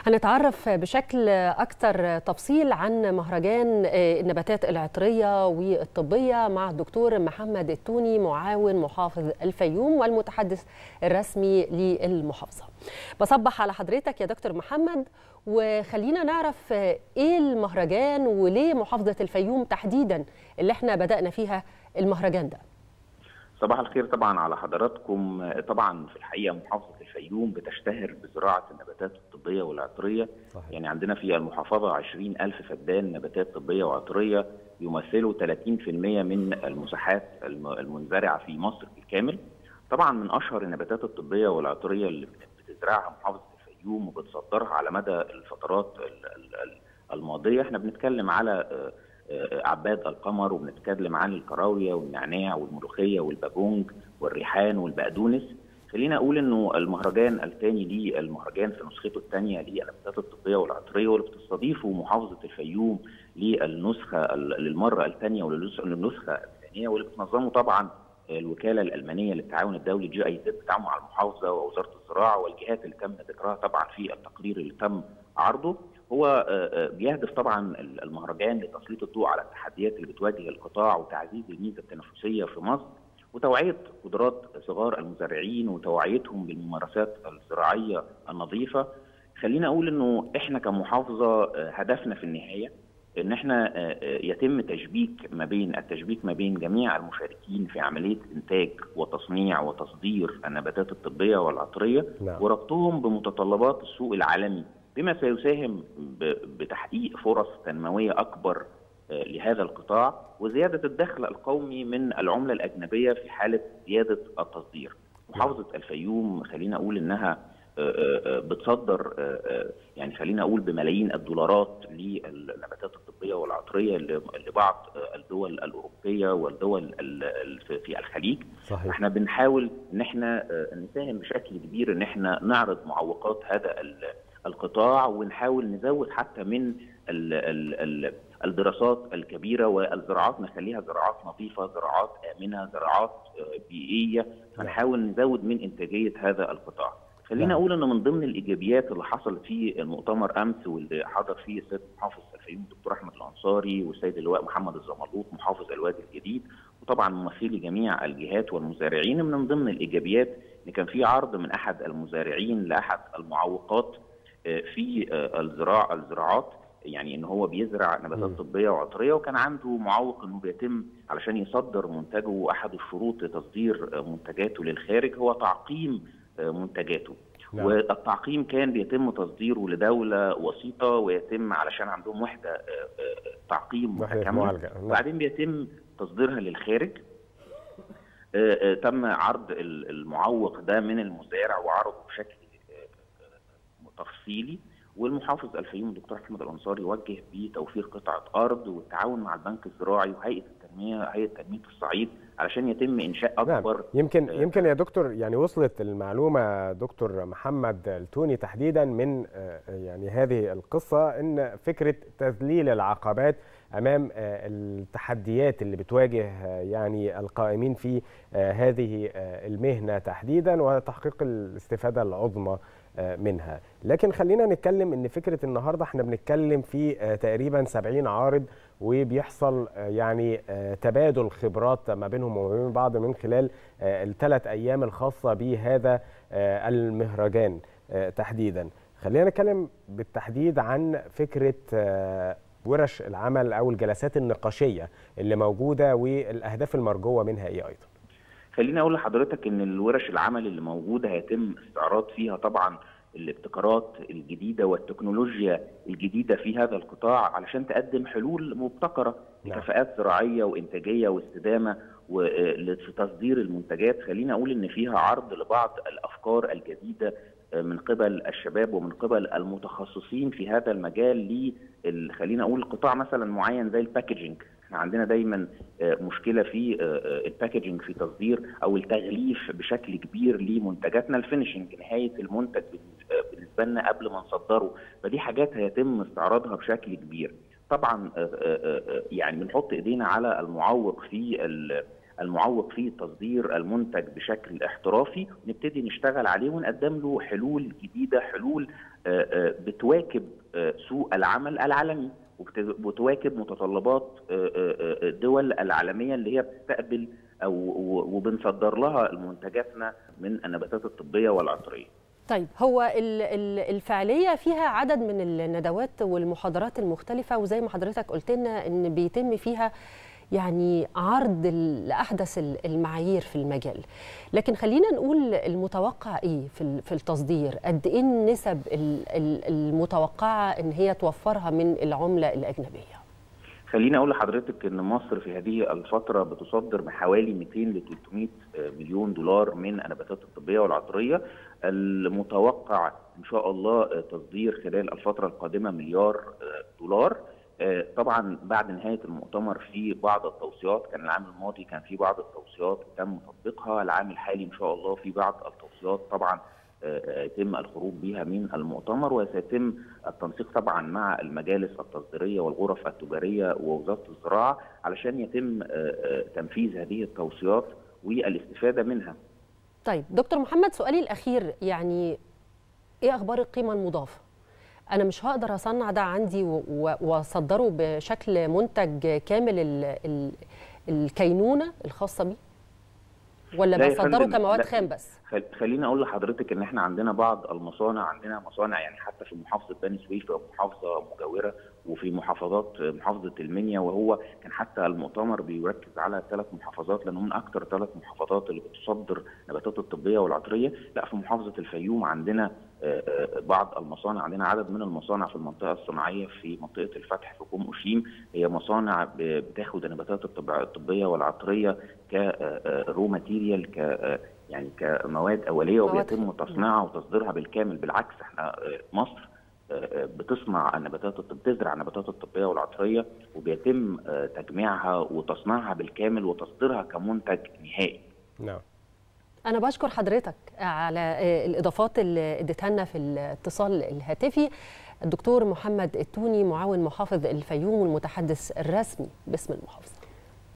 هنتعرف بشكل أكثر تفصيل عن مهرجان النباتات العطرية والطبية مع الدكتور محمد التوني معاون محافظ الفيوم والمتحدث الرسمي للمحافظة بصبح على حضرتك يا دكتور محمد وخلينا نعرف ايه المهرجان وليه محافظة الفيوم تحديدا اللي احنا بدأنا فيها المهرجان ده صباح الخير طبعا على حضراتكم طبعا في الحقيقه محافظه الفيوم بتشتهر بزراعه النباتات الطبيه والعطريه صحيح. يعني عندنا في المحافظه 20 ألف فدان نباتات طبيه وعطريه يمثلوا 30% من المساحات المنزرعه في مصر بالكامل طبعا من اشهر النباتات الطبيه والعطريه اللي بتزرعها محافظه الفيوم وبتصدرها على مدى الفترات الماضيه احنا بنتكلم على عباد القمر وبنتكلم عن الكراويه والنعناع والملوخيه والبابونج والريحان والبقدونس خلينا اقول انه المهرجان الثاني للمهرجان في نسخته الثانيه للنباتات الطبيه والعطريه واللي بتستضيفه محافظه الفيوم للنسخه للمره الثانيه وللنسخه الثانيه واللي بتنظمه طبعا الوكاله الالمانيه للتعاون الدولي جي اي زد بالتعاون مع المحافظه ووزاره الزراعه والجهات اللي تم ذكرها طبعا في التقرير اللي تم عرضه هو بيهدف طبعا المهرجان لتسليط الضوء على التحديات اللي بتواجه القطاع وتعزيز الميزه التنافسيه في مصر وتوعيه قدرات صغار المزارعين وتوعيتهم بالممارسات الزراعيه النظيفه خلينا اقول انه احنا كمحافظه هدفنا في النهايه ان احنا يتم تشبيك ما بين التشبيك ما بين جميع المشاركين في عمليه انتاج وتصنيع وتصدير النباتات الطبيه والعطريه نعم. وربطهم بمتطلبات السوق العالمي بما سيساهم بتحقيق فرص تنمويه اكبر لهذا القطاع وزياده الدخل القومي من العمله الاجنبيه في حاله زياده التصدير. محافظه الفيوم خلينا اقول انها بتصدر يعني خلينا اقول بملايين الدولارات للنباتات الطبيه والعطريه لبعض الدول الاوروبيه والدول في الخليج صحيح. احنا بنحاول ان احنا نساهم بشكل كبير ان احنا نعرض معوقات هذا القطاع ونحاول نزود حتى من ال ال ال الدراسات الكبيره والزراعات نخليها زراعات نظيفه، زراعات امنه، زراعات بيئيه، فنحاول نزود من انتاجيه هذا القطاع. خلينا اقول ان من ضمن الايجابيات اللي حصلت في المؤتمر امس واللي حضر فيه السيد محافظ الفيوم الدكتور احمد الانصاري والسيد اللواء محمد الزملوط محافظ الوادي الجديد وطبعا ممثلي جميع الجهات والمزارعين من ضمن الايجابيات ان كان في عرض من احد المزارعين لاحد المعوقات في الزراعه الزراعات يعني ان هو بيزرع نباتات طبيه وعطريه وكان عنده معوق انه بيتم علشان يصدر منتجه واحد الشروط لتصدير منتجاته للخارج هو تعقيم منتجاته نعم. والتعقيم كان بيتم تصديره لدوله وسيطه ويتم علشان عندهم وحده تعقيم متكامله وبعدين بيتم تصديرها للخارج تم عرض المعوق ده من المزارع وعرضه بشكل تفصيلي والمحافظ الفيوم الدكتور احمد الانصاري وجه بتوفير قطعه ارض والتعاون مع البنك الزراعي وهيئه التنميه هيئه تنميه الصعيد علشان يتم انشاء اكبر نعم. يمكن يمكن يا دكتور يعني وصلت المعلومه دكتور محمد التوني تحديدا من يعني هذه القصه ان فكره تذليل العقبات امام التحديات اللي بتواجه يعني القائمين في هذه المهنه تحديدا وتحقيق الاستفاده العظمى منها لكن خلينا نتكلم ان فكره النهارده احنا بنتكلم في تقريبا 70 عارض وبيحصل يعني تبادل خبرات ما بينهم وما بين بعض من خلال الثلاث ايام الخاصه بهذا المهرجان تحديدا خلينا نتكلم بالتحديد عن فكره ورش العمل او الجلسات النقاشيه اللي موجوده والاهداف المرجوه منها ايه ايضا خليني اقول لحضرتك ان الورش العمل اللي موجوده هيتم استعراض فيها طبعا الابتكارات الجديده والتكنولوجيا الجديده في هذا القطاع علشان تقدم حلول مبتكره لكفاءات زراعيه وانتاجيه واستدامه لتصدير المنتجات خليني اقول ان فيها عرض لبعض الافكار الجديده من قبل الشباب ومن قبل المتخصصين في هذا المجال ل خلينا اقول قطاع مثلا معين زي الباكجينج احنا عندنا دايما مشكله في الباكجينج في تصدير او التغليف بشكل كبير لمنتجاتنا الفينشنج نهايه المنتج بالنسبه لنا قبل ما نصدره فدي حاجات هيتم استعراضها بشكل كبير طبعا يعني بنحط ايدينا على المعوق في المعوق في تصدير المنتج بشكل احترافي نبتدي نشتغل عليه ونقدم له حلول جديده حلول بتواكب سوق العمل العالمي وبتواكب متطلبات الدول العالميه اللي هي بتستقبل او وبنصدر لها منتجاتنا من النباتات الطبيه والعطريه. طيب هو الفعاليه فيها عدد من الندوات والمحاضرات المختلفه وزي ما حضرتك قلت لنا ان بيتم فيها يعني عرض لاحدث المعايير في المجال لكن خلينا نقول المتوقع ايه في في التصدير قد ايه النسب المتوقعه ان هي توفرها من العمله الاجنبيه خليني اقول لحضرتك ان مصر في هذه الفتره بتصدر بحوالي 200 ل 300 مليون دولار من النباتات الطبيه والعطريه المتوقع ان شاء الله تصدير خلال الفتره القادمه مليار دولار طبعا بعد نهايه المؤتمر في بعض التوصيات كان العام الماضي كان في بعض التوصيات تم تطبيقها العام الحالي ان شاء الله في بعض التوصيات طبعا يتم الخروج بها من المؤتمر وسيتم التنسيق طبعا مع المجالس التصديريه والغرف التجاريه ووزاره الزراعه علشان يتم تنفيذ هذه التوصيات والاستفاده منها. طيب دكتور محمد سؤالي الاخير يعني ايه اخبار القيمه المضافه؟ انا مش هقدر اصنع ده عندي واصدره بشكل منتج كامل ال ال الكينونه الخاصه بيه ولا بصدره كمواد خام بس خليني اقول لحضرتك ان احنا عندنا بعض المصانع عندنا مصانع يعني حتى في محافظه بني سويف محافظه مجاوره وفي محافظات محافظه المنيا وهو كان حتى المؤتمر بيركز على ثلاث محافظات لانه من اكثر ثلاث محافظات اللي بتصدر النباتات الطبيه والعطريه لا في محافظه الفيوم عندنا بعض المصانع عندنا عدد من المصانع في المنطقه الصناعيه في منطقه الفتح في كوم اوشيم هي مصانع بتاخد النباتات الطبيه والعطريه كرو ماتيريال ك يعني كمواد اوليه وبيتم تصنيعها وتصديرها بالكامل بالعكس احنا مصر بتصنع النباتات بتزرع النباتات الطبيه والعطريه وبيتم تجميعها وتصنيعها بالكامل وتصديرها كمنتج نهائي. نعم. أنا بشكر حضرتك على الإضافات اللي اديتها لنا في الاتصال الهاتفي الدكتور محمد التوني معاون محافظ الفيوم والمتحدث الرسمي باسم المحافظة